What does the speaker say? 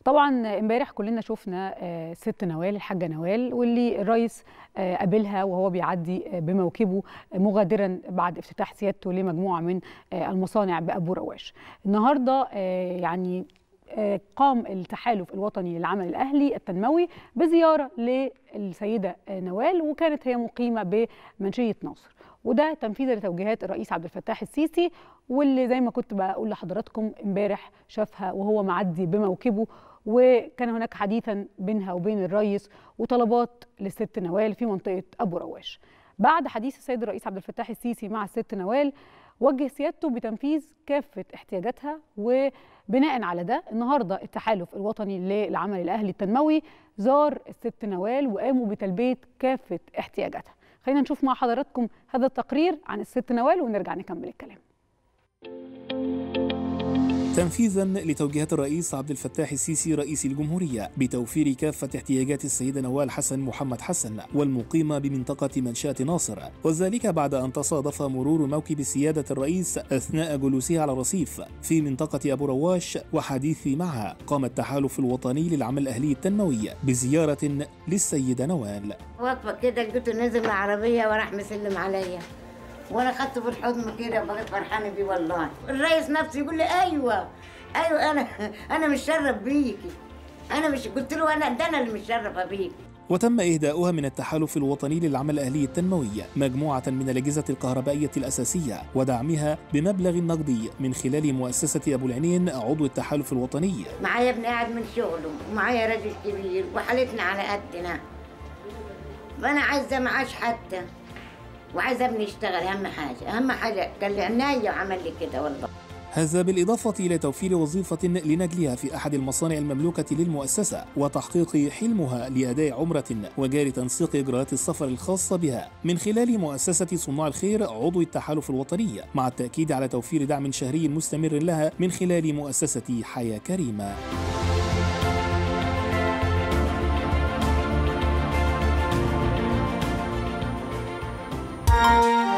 طبعا امبارح كلنا شفنا آه، ست نوال الحاجه نوال واللي الرئيس آه، قابلها وهو بيعدي آه، بموكبه مغادرا بعد افتتاح سيادته لمجموعه من آه، المصانع بابو رواش. النهارده آه، يعني آه، قام التحالف الوطني للعمل الاهلي التنموي بزياره للسيده آه، نوال وكانت هي مقيمه بمنشيه ناصر وده تنفيذا لتوجيهات الرئيس عبد الفتاح السيسي واللي زي ما كنت بقول لحضراتكم امبارح شافها وهو معدي بموكبه وكان هناك حديثا بينها وبين الرئيس وطلبات للست نوال في منطقه ابو رواش. بعد حديث السيد الرئيس عبد الفتاح السيسي مع الست نوال وجه سيادته بتنفيذ كافه احتياجاتها وبناء على ده النهارده التحالف الوطني للعمل الاهلي التنموي زار الست نوال وقاموا بتلبيه كافه احتياجاتها. خلينا نشوف مع حضراتكم هذا التقرير عن الست نوال ونرجع نكمل الكلام. تنفيذا لتوجيهات الرئيس عبد الفتاح السيسي رئيس الجمهورية بتوفير كافة احتياجات السيدة نوال حسن محمد حسن والمقيمة بمنطقة منشأة ناصر وذلك بعد أن تصادف مرور موكب سيادة الرئيس أثناء جلوسه على الرصيف في منطقة أبو رواش وحديثي معها قام التحالف الوطني للعمل الأهلي التنموي بزيارة للسيدة نوال واقفه كده لقيته نزل من العربيه وراح مسلم عليا وانا خدته في الحضن كده وبقيت فرحانه بيه والله الرئيس نفسه يقول لي ايوه ايوه انا انا متشرف بيكي انا مش قلت له انا ده انا اللي متشرفه بيكي وتم إهداؤها من التحالف الوطني للعمل الأهلي التنموي مجموعة من الأجهزة الكهربائية الأساسية ودعمها بمبلغ نقدي من خلال مؤسسة أبو العينين عضو التحالف الوطني معايا ابن قاعد من شغله ومعايا راجل كبير وحالتنا على قدنا فانا عايزه معاش حتى وعايزه ابني يشتغل اهم حاجه اهم حاجه كان لي عناية وعمل لي كده والله هذا بالإضافة إلى توفير وظيفة لنجلها في أحد المصانع المملوكة للمؤسسة وتحقيق حلمها لأداء عمرة وجاري تنسيق إجراءات السفر الخاصة بها من خلال مؤسسة صناع الخير عضو التحالف الوطني مع التأكيد على توفير دعم شهري مستمر لها من خلال مؤسسة حياة كريمة